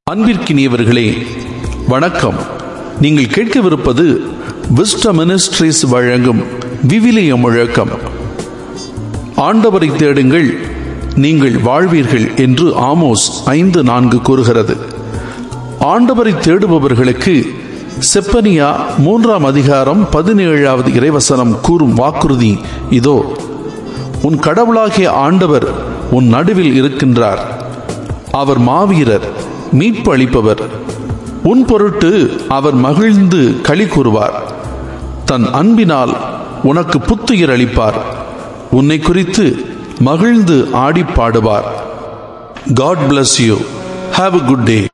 அன்பிற்கினியவர்களே வணக்கம் நீங்கள் கேட்கவிருப்பது விஸ்ட மினிஸ்ட்ரிஸ் வழங்கும் விவிலிய முழக்கம் ஆண்டவரை தேடுங்கள் நீங்கள் வாழ்வீர்கள் என்று ஆமோஸ் ஐந்து நான்கு கூறுகிறது ஆண்டவரை தேடுபவர்களுக்கு செப்பனியா மூன்றாம் அதிகாரம் பதினேழாவது இறைவசனம் கூறும் வாக்குறுதி இதோ உன் கடவுளாகிய ஆண்டவர் உன் நடுவில் இருக்கின்றார் அவர் மாவீரர் மீட்பு அளிப்பவர் உன் பொருட்டு அவர் மகிழ்ந்து களி கூறுவார் தன் அன்பினால் உனக்கு புத்துயிர் அளிப்பார் உன்னை குறித்து மகிழ்ந்து ஆடி பாடுவார் God bless you have a good day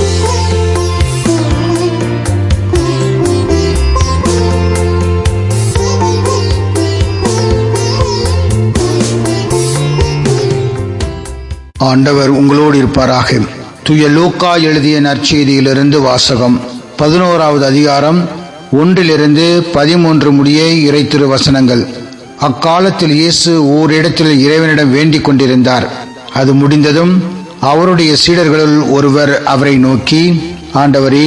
ஆண்டவர் உங்களோடு இருப்பாராக துய லூக்கா எழுதிய நற்செய்தியிலிருந்து வாசகம் பதினோராவது அதிகாரம் ஒன்றிலிருந்து பதிமூன்று முடிய இறைத்திரு வசனங்கள் அக்காலத்தில் இயேசு ஓரிடத்தில் இறைவனிடம் வேண்டிக் கொண்டிருந்தார் அது முடிந்ததும் அவருடைய சீடர்களுள் ஒருவர் அவரை நோக்கி ஆண்டவரே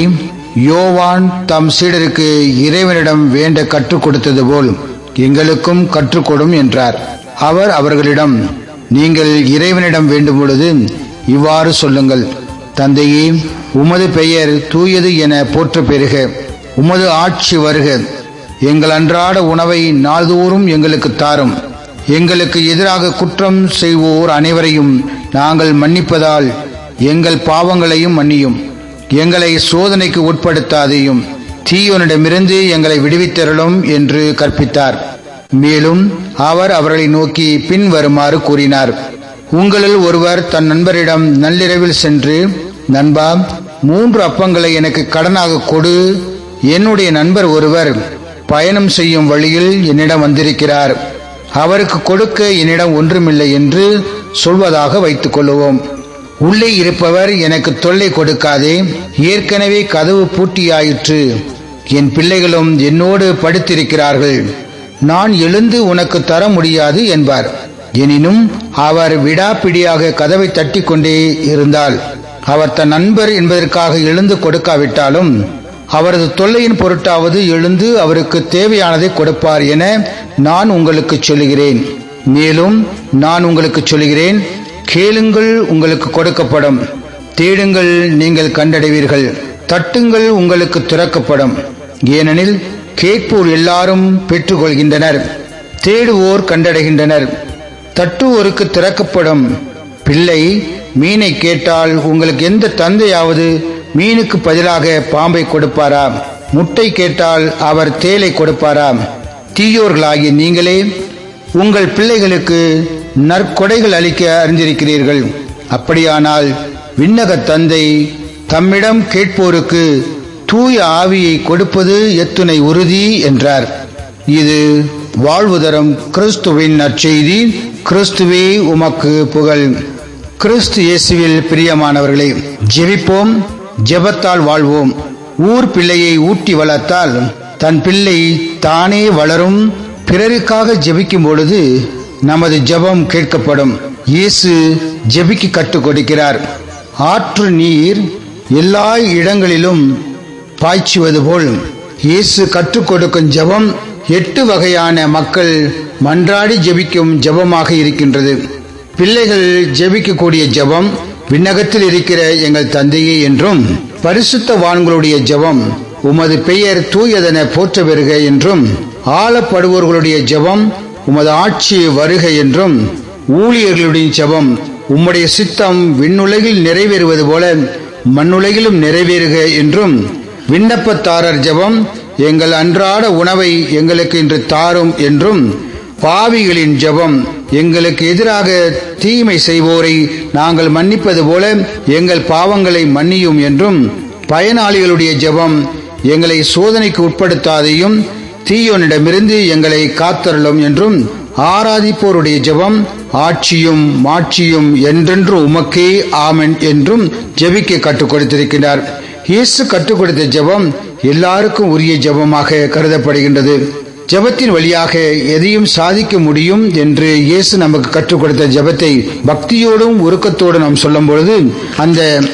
யோவான் தம் சீடருக்கு இறைவனிடம் வேண்ட கற்றுக் கொடுத்தது போல் எங்களுக்கும் கற்றுக்கொடும் என்றார் அவர் அவர்களிடம் நீங்கள் இறைவனிடம் வேண்டும் பொழுது இவ்வாறு சொல்லுங்கள் தந்தையே உமது பெயர் தூயது என போற்ற பெறுக உமது ஆட்சி வருக எங்கள் அன்றாட உணவை நாள்தோறும் எங்களுக்கு தாரும் எங்களுக்கு எதிராக குற்றம் செய்வோர் அனைவரையும் நாங்கள் மன்னிப்பதால் எங்கள் பாவங்களையும் மன்னியும் எங்களை சோதனைக்கு உட்படுத்தாதையும் தீயோனிடமிருந்து எங்களை விடுவித்தரலும் என்று கற்பித்தார் மேலும் அவர் அவர்களை நோக்கி பின்வருமாறு கூறினார் உங்களில் ஒருவர் தன் நண்பரிடம் நள்ளிரவில் சென்று நண்பா மூன்று அப்பங்களை எனக்கு கடனாக கொடு என்னுடைய நண்பர் ஒருவர் பயணம் செய்யும் வழியில் என்னிடம் வந்திருக்கிறார் அவருக்கு கொடுக்க என்னிடம் ஒன்றுமில்லை என்று சொல்வதாக வைத்துக் கொள்ளுவோம் உள்ளே இருப்பவர் எனக்கு தொல்லை கொடுக்காதே ஏற்கனவே கதவு பூட்டியாயிற்று என் பிள்ளைகளும் என்னோடு படுத்திருக்கிறார்கள் நான் எழுந்து உனக்கு தர முடியாது என்பார் எனினும் அவர் விடாப்பிடியாக கதவை தட்டி கொண்டே இருந்தால் அவர் தன் நண்பர் என்பதற்காக எழுந்து கொடுக்காவிட்டாலும் அவரது தொல்லையின் பொருட்டாவது எழுந்து அவருக்கு தேவையானதை கொடுப்பார் என நான் உங்களுக்கு சொல்லுகிறேன் மேலும் நான் உங்களுக்கு சொல்லுகிறேன் கேளுங்கள் உங்களுக்கு கொடுக்கப்படும் தேடுங்கள் நீங்கள் கண்டடைவீர்கள் தட்டுங்கள் உங்களுக்கு திறக்கப்படும் ஏனெனில் கேட்போர் எல்லாரும் பெற்றுக்கொள்கின்றனர் தேடுவோர் கண்டடைகின்றனர் தட்டுவோருக்கு திறக்கப்படும் பிள்ளை மீனை கேட்டால் உங்களுக்கு எந்த தந்தையாவது மீனுக்கு பதிலாக பாம்பை கொடுப்பாரா முட்டை கேட்டால் அவர் தேலை கொடுப்பாரா தீயோர்களாகிய நீங்களே உங்கள் பிள்ளைகளுக்கு நற்கொடைகள் அளிக்க அறிந்திருக்கிறீர்கள் அப்படியானால் விண்ணக தந்தை தம்மிடம் கேட்போருக்கு தூய ஆவியை கொடுப்பது எத்துணை உறுதி என்றார் இது வாழ்வு தரும் கிறிஸ்துவின் நற்செய்தி கிறிஸ்துவே உமக்கு புகழ் கிறிஸ்து இயேசுவில் பிரியமானவர்களே ஜெபிப்போம் ஜெபத்தால் வாழ்வோம் ஊர் பிள்ளையை ஊட்டி வளர்த்தால் தன் பிள்ளை தானே வளரும் பிறருக்காக ஜெபிக்கும் பொழுது நமது ஜெபம் கேட்கப்படும் இயேசு ஜெபிக்கு கற்றுக் கொடுக்கிறார் ஆற்று நீர் எல்லா இடங்களிலும் பாய்ச்சுவது போல் இயேசு கற்றுக் கொடுக்கும் ஜெபம் எட்டு வகையான மக்கள் மன்றாடி ஜெபிக்கும் ஜெபமாக இருக்கின்றது பிள்ளைகள் ஜெபிக்கக்கூடிய ஜெபம் விண்ணகத்தில் இருக்கிற எங்கள் தந்தையே என்றும் பரிசுத்த வான்களுடைய ஜெபம் உமது பெயர் தூயதென போற்ற பெறுக என்றும் ஆளப்படுவோர்களுடைய ஜெபம் உமது ஆட்சி வருக என்றும் ஊழியர்களுடைய ஜெபம் உம்முடைய சித்தம் விண்ணுலகில் நிறைவேறுவது போல மண்ணுலகிலும் நிறைவேறுக என்றும் விண்ணப்பத்தாரர் ஜெபம் எங்கள் அன்றாட உணவை எங்களுக்கு இன்று தாரும் என்றும் பாவிகளின் ஜெபம் எங்களுக்கு எதிராக தீமை செய்வோரை நாங்கள் மன்னிப்பது போல எங்கள் பாவங்களை மன்னியும் என்றும் பயனாளிகளுடைய ஜெபம் எங்களை சோதனைக்கு உட்படுத்தாதையும் தீயோனிடமிருந்து எங்களை காத்தருளும் என்றும் ஆராதிப்போருடைய ஜெபம் ஆட்சியும் மாட்சியும் என்றென்று உமக்கே ஆமன் என்றும் ஜெபிக்க கற்றுக் கொடுத்திருக்கிறார் இயேசு கற்றுக் கொடுத்த ஜெபம் எல்லாருக்கும் உரிய ஜெபமாக கருதப்படுகின்றது ஜெபத்தின் வழியாக எதையும் சாதிக்க முடியும் என்று இயேசு நமக்கு கற்றுக் கொடுத்த ஜெபத்தை பக்தியோடும் உருக்கத்தோடும் நாம் சொல்லும் பொழுது அந்த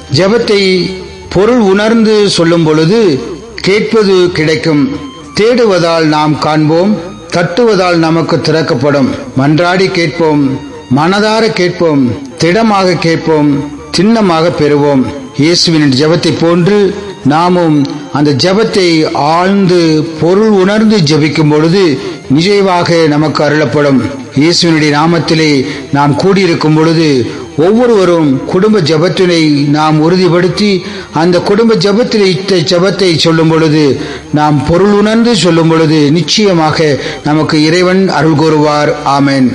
ஜெபத்தை பொருள் உணர்ந்து சொல்லும் பொழுது கேட்பது கிடைக்கும் தேடுவதால் நாம் காண்போம் தட்டுவதால் நமக்கு திறக்கப்படும் மன்றாடி கேட்போம் மனதார கேட்போம் திடமாக கேட்போம் சின்னமாக பெறுவோம் இயேசுவின் ஜெபத்தை போன்று நாமும் அந்த ஜெபத்தை ஆழ்ந்து பொருள் உணர்ந்து ஜெபிக்கும் பொழுது நிஜைவாக நமக்கு அருளப்படும் இயேசுவினுடைய நாமத்திலே நாம் கூடியிருக்கும் பொழுது ஒவ்வொருவரும் குடும்ப ஜபத்தினை நாம் உறுதிப்படுத்தி அந்த குடும்ப ஜபத்தில் இத்த ஜபத்தை சொல்லும் பொழுது நாம் பொருள் உணர்ந்து சொல்லும் பொழுது நிச்சயமாக நமக்கு இறைவன் அருள் கூறுவார் ஆமேன்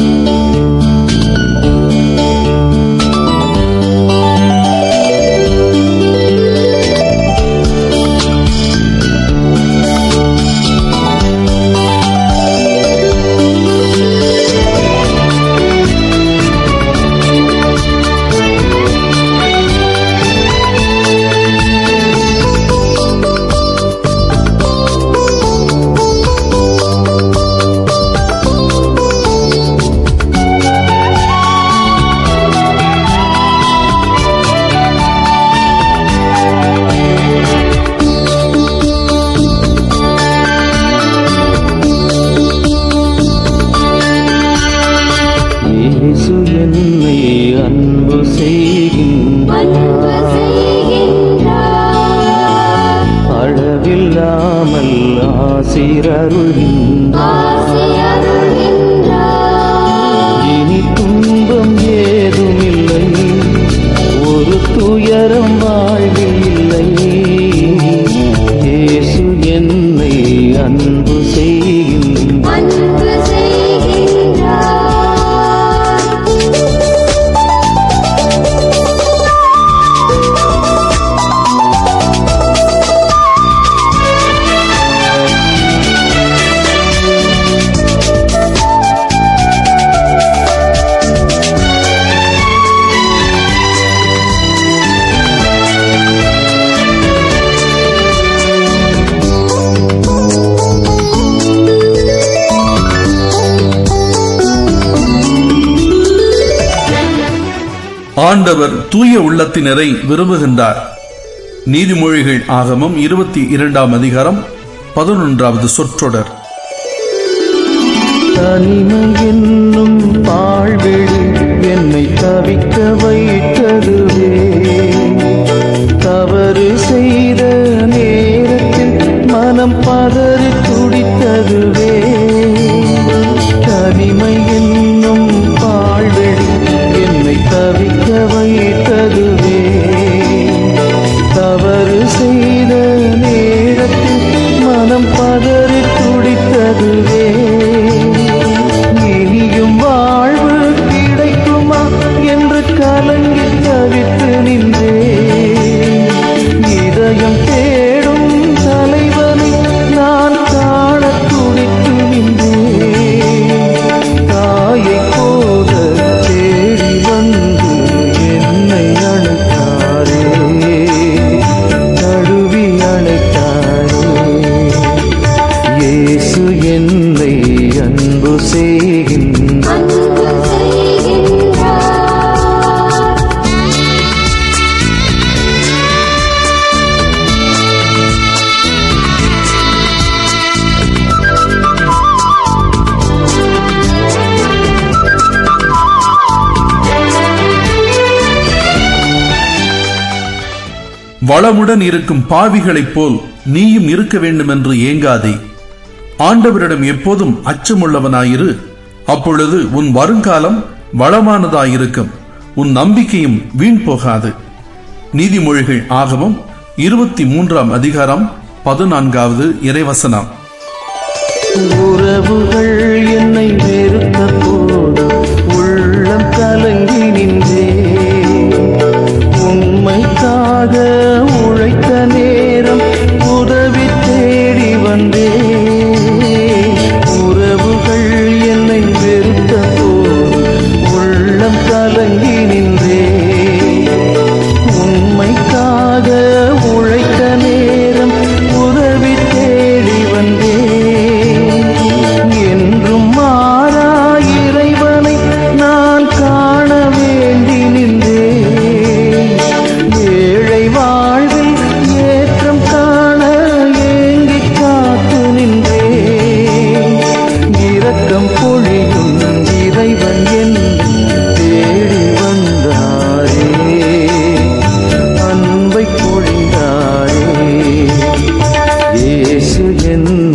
இயேசு என்னை அன்பு செய்கின்றார் அளவில்லாமல் ஆசிரருகின்றார் இனி துன்பம் ஏதுமில்லை ஒரு துயரம் வாழ்வில் இல்லை இயேசு என்னை அன்பு செய்கின்றார் ஆண்டவர் தூய உள்ளத்தினரை விரும்புகின்றார் நீதிமொழிகள் ஆகமம் இருபத்தி இரண்டாம் அதிகாரம் பதினொன்றாவது சொற்றொடர் தனிமை என்னும் பாழ்வெளி என்னை தவிக்க வைத்ததுவே தவறு செய்த நேரத்தில் மனம் பதறி துடித்ததுவே தனிமை என்னும் பாழ்வெளி என்னை தவிக்க வைத்ததுவே தவறு செய்த நேரத்தில் மனம் பதறி துடித்ததுவே இனியும் வாழ்வு கிடைக்குமா என்று கலங்கி தவித்து நின்றே இதயம் தேடும் தலைவனை நான் காண துடித்து நின்றே தாயை போல தேடி வந்து என்னை அழைத்தாரே தழுவி அழைத்தாரே இயேசு என்னை அன்பு செய்கின்றார் வளமுடன் இருக்கும் பாவிகளைப் போல் நீயும் இருக்க வேண்டும் என்று ஏங்காதே ஆண்டவரிடம் எப்போதும் அச்சமுள்ளவனாயிரு அப்பொழுது உன் வருங்காலம் வளமானதாயிருக்கும் உன் நம்பிக்கையும் வீண் போகாது நீதிமொழிகள் ஆகமம் இருபத்தி மூன்றாம் அதிகாரம் பதினான்காவது இறைவசனம் உறவுகள் என்னை வெறுத்த போது உள்ளம் கலங்கி நின்றே உண்மைக்காக உழைத்த நேரம் உதவி தேடி வந்தே உறவுகள் என்னை வெறுத்த போது உள்ளம் கலங்கி நின்றே உண்மைக்காக உழைத்த நேரம் உதவி தேடி வந்தே என்றும் மாறா இறைவனை நான் காண வேண்டி நின்றே என்ன